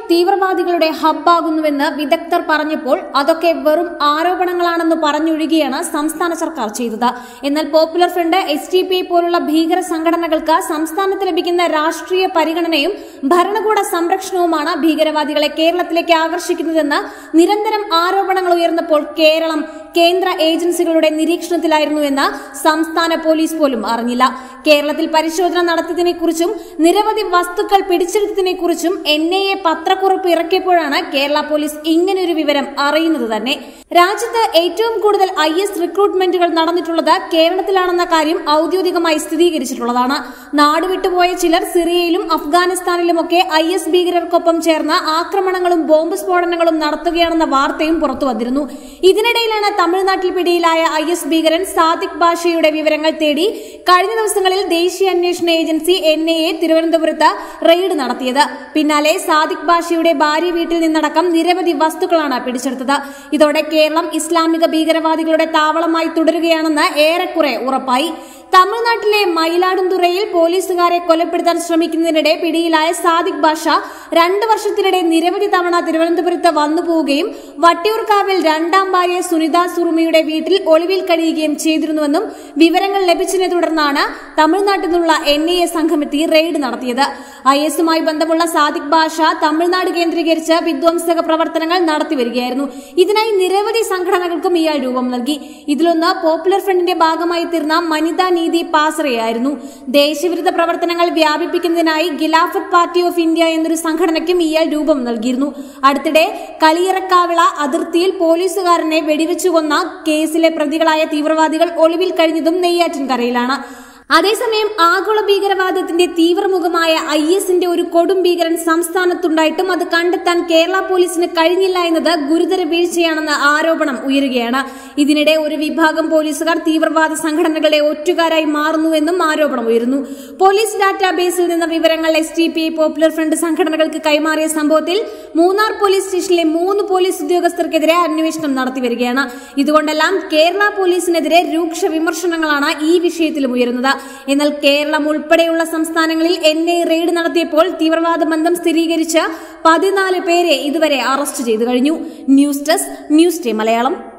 തീവ്രവാദികളുടെ ഹബ്ബാകുന്നുവെന്ന് വിദഗ്ധർ പറഞ്ഞപ്പോൾ അതൊക്കെ വെറും ആരോപണങ്ങളാണെന്ന് പറഞ്ഞൊഴുകിയാണ് സംസ്ഥാന സർക്കാർ ചെയ്തത് എന്നാൽ popular front S T P പോലുള്ള ഭീകര സംഘടനകൾക്ക് സംസ്ഥാനത്ത് ലഭിക്കുന്ന രാഷ്ട്രീയ പരിഗണനയും ഭരണകൂട സംരക്ഷണവുമാണ് ഭീകരവാദികളെ കേരളത്തിലേക്ക് ആകർഷിക്കുന്നതെന്ന് നിരന്തരം ആരോപണങ്ങൾ ഉയർന്നപ്പോൾ കേരളം കേന്ദ്ര ഏജൻസികളുടെ നിരീക്ഷണത്തിലായിരുന്നുവെന്ന് സംസ്ഥാന പോലീസ് പോലും അറിഞ്ഞില്ല കേരളത്തിൽ പരിശോധന നടത്തിയതിനെക്കുറിച്ചും നിരവധി വസ്തുക്കൾ പിടിച്ചെടുത്തതിനെക്കുറിച്ചും എൻ ഐ എ പത്രക്കുറിപ്പ് ഇറക്കിയപ്പോഴാണ് കേരള പോലീസ് ഇങ്ങനെയൊരു വിവരം അറിയുന്നത് തന്നെ രാജ്യത്ത് ഏറ്റവും കൂടുതൽ ഐ എസ് റിക്രൂട്ട്മെന്റുകൾ നടന്നിട്ടുള്ളത് കേരളത്തിലാണെന്ന കാര്യം ഔദ്യോഗികമായി സ്ഥിരീകരിച്ചിട്ടുള്ളതാണ് നാടുവിട്ടുപോയ ചിലർ സിറിയയിലും അഫ്ഗാനിസ്ഥാനിലുമൊക്കെ ഐ എസ് ഭീകരർക്കൊപ്പം ചേർന്ന് ആക്രമണങ്ങളും ബോംബ് സ്ഫോടനങ്ങളും നടത്തുകയാണെന്ന വാർത്തയും പുറത്തു വന്നിരുന്നു ഇതിനിടയിലാണ് തമിഴ്നാട്ടിൽ പിടിയിലായ ഐ എസ് ഭീകരൻ സാദിഖ് ബാഷയുടെ വിവരങ്ങൾ തേടി കഴിഞ്ഞ ദിവസങ്ങളിൽ ദേശീയ അന്വേഷണ ഏജൻസി എൻ ഐ എ തിരുവനന്തപുരത്ത് റെയ്ഡ് നടത്തിയത് പിന്നാലെ സാദിഖ് ബാഷയുടെ ഭാര്യ വീട്ടിൽ നിന്നടക്കം നിരവധി വസ്തുക്കളാണ് പിടിച്ചെടുത്തത് ഇതോടെ കേരളം ഇസ്ലാമിക ഭീകരവാദികളുടെ താവളമായി തുടരുകയാണെന്ന് ഏറെക്കുറെ ഉറപ്പായി തമിഴ്നാട്ടിലെ മയിലാടുംതുറയിൽ പോലീസുകാരെ കൊലപ്പെടുത്താൻ ശ്രമിക്കുന്നതിനിടെ പിടിയിലായ സാദിഖ് ബാഷ രണ്ടു വർഷത്തിനിടെ നിരവധി തവണ തിരുവനന്തപുരത്ത് വന്നു പോവുകയും വട്ടിയൂർക്കാവിൽ രണ്ടാം ഭാര്യ സുനിത സുറുമിയുടെ വീട്ടിൽ ഒളിവിൽ കഴിയുകയും ചെയ്തിരുന്നുവെന്നും വിവരങ്ങൾ ലഭിച്ചതിനെ തുടർന്നാണ് തമിഴ്നാട്ടിൽ നിന്നുള്ള എൻ ഐ എ സംഘമെത്തി റെയ്ഡ് നടത്തിയത് ഐ എസുമായി ബന്ധമുള്ള സാദിഖ് ബാഷ തമിഴ്നാട് കേന്ദ്രീകരിച്ച് വിധ്വംസക പ്രവർത്തനങ്ങൾ നടത്തിവരികയായിരുന്നു ഇതിനായി നിരവധി സംഘടനകൾക്കും ഇയാൾ രൂപം നൽകി ഇതിലൊന്ന് പോപ്പുലർ ഫ്രണ്ടിന്റെ ഭാഗമായി തീർന്ന വനിതാ നീതി പാസറയായിരുന്നു ദേശവിരുദ്ധ പ്രവർത്തനങ്ങൾ വ്യാപിപ്പിക്കുന്നതിനായി ഖിലാഫത്ത് പാർട്ടി ഓഫ് ഇന്ത്യ എന്നൊരു സംഘടനയ്ക്കും ഇയാൾ രൂപം നൽകിയിരുന്നു അടുത്തിടെ കളിയിറക്കാവിള അതിർത്തിയിൽ പോലീസുകാരനെ വെടിവെച്ചു കൊന്ന കേസിലെ പ്രതികളായ തീവ്രവാദികൾ ഒളിവിൽ കഴിഞ്ഞതും നെയ്യാറ്റിൻകരയിലാണ് അതേസമയം ആഗോള ഭീകരവാദത്തിന്റെ തീവ്രമുഖമായ ഐ എസിന്റെ ഒരു കൊടും ഭീകരൻ സംസ്ഥാനത്തുണ്ടായിട്ടും അത് കണ്ടെത്താൻ കേരള പോലീസിന് കഴിഞ്ഞില്ല എന്നത് ഗുരുതര വീഴ്ചയാണെന്ന ആരോപണം ഉയരുകയാണ് ഇതിനിടെ ഒരു വിഭാഗം പോലീസുകാർ തീവ്രവാദ സംഘടനകളുടെ ഒറ്റുകാരായി മാറുന്നുവെന്നും ആരോപണം ഉയരുന്നു പോലീസ് ഡാറ്റാബേസിൽ നിന്ന് വിവരങ്ങൾ S T P popular front സംഘടനകൾക്ക് കൈമാറിയ സംഭവത്തിൽ മൂന്നാർ പോലീസ് സ്റ്റേഷനിലെ മൂന്ന് പോലീസ് ഉദ്യോഗസ്ഥർക്കെതിരെ അന്വേഷണം നടത്തിവരികയാണ് ഇതുകൊണ്ടെല്ലാം കേരള പോലീസിനെതിരെ രൂക്ഷ വിമർശനങ്ങളാണ് ഈ വിഷയത്തിലും ഉയരുന്നത് എന്നാൽ കേരളം ഉൾപ്പെടെയുള്ള സംസ്ഥാനങ്ങളിൽ എൻ ഐ റെയ്ഡ് നടത്തിയപ്പോൾ തീവ്രവാദ ബന്ധം സ്ഥിരീകരിച്ച് പതിനാല് പേരെ ഇതുവരെ അറസ്റ്റ് ചെയ്തു കഴിഞ്ഞു news desk news day Malayalam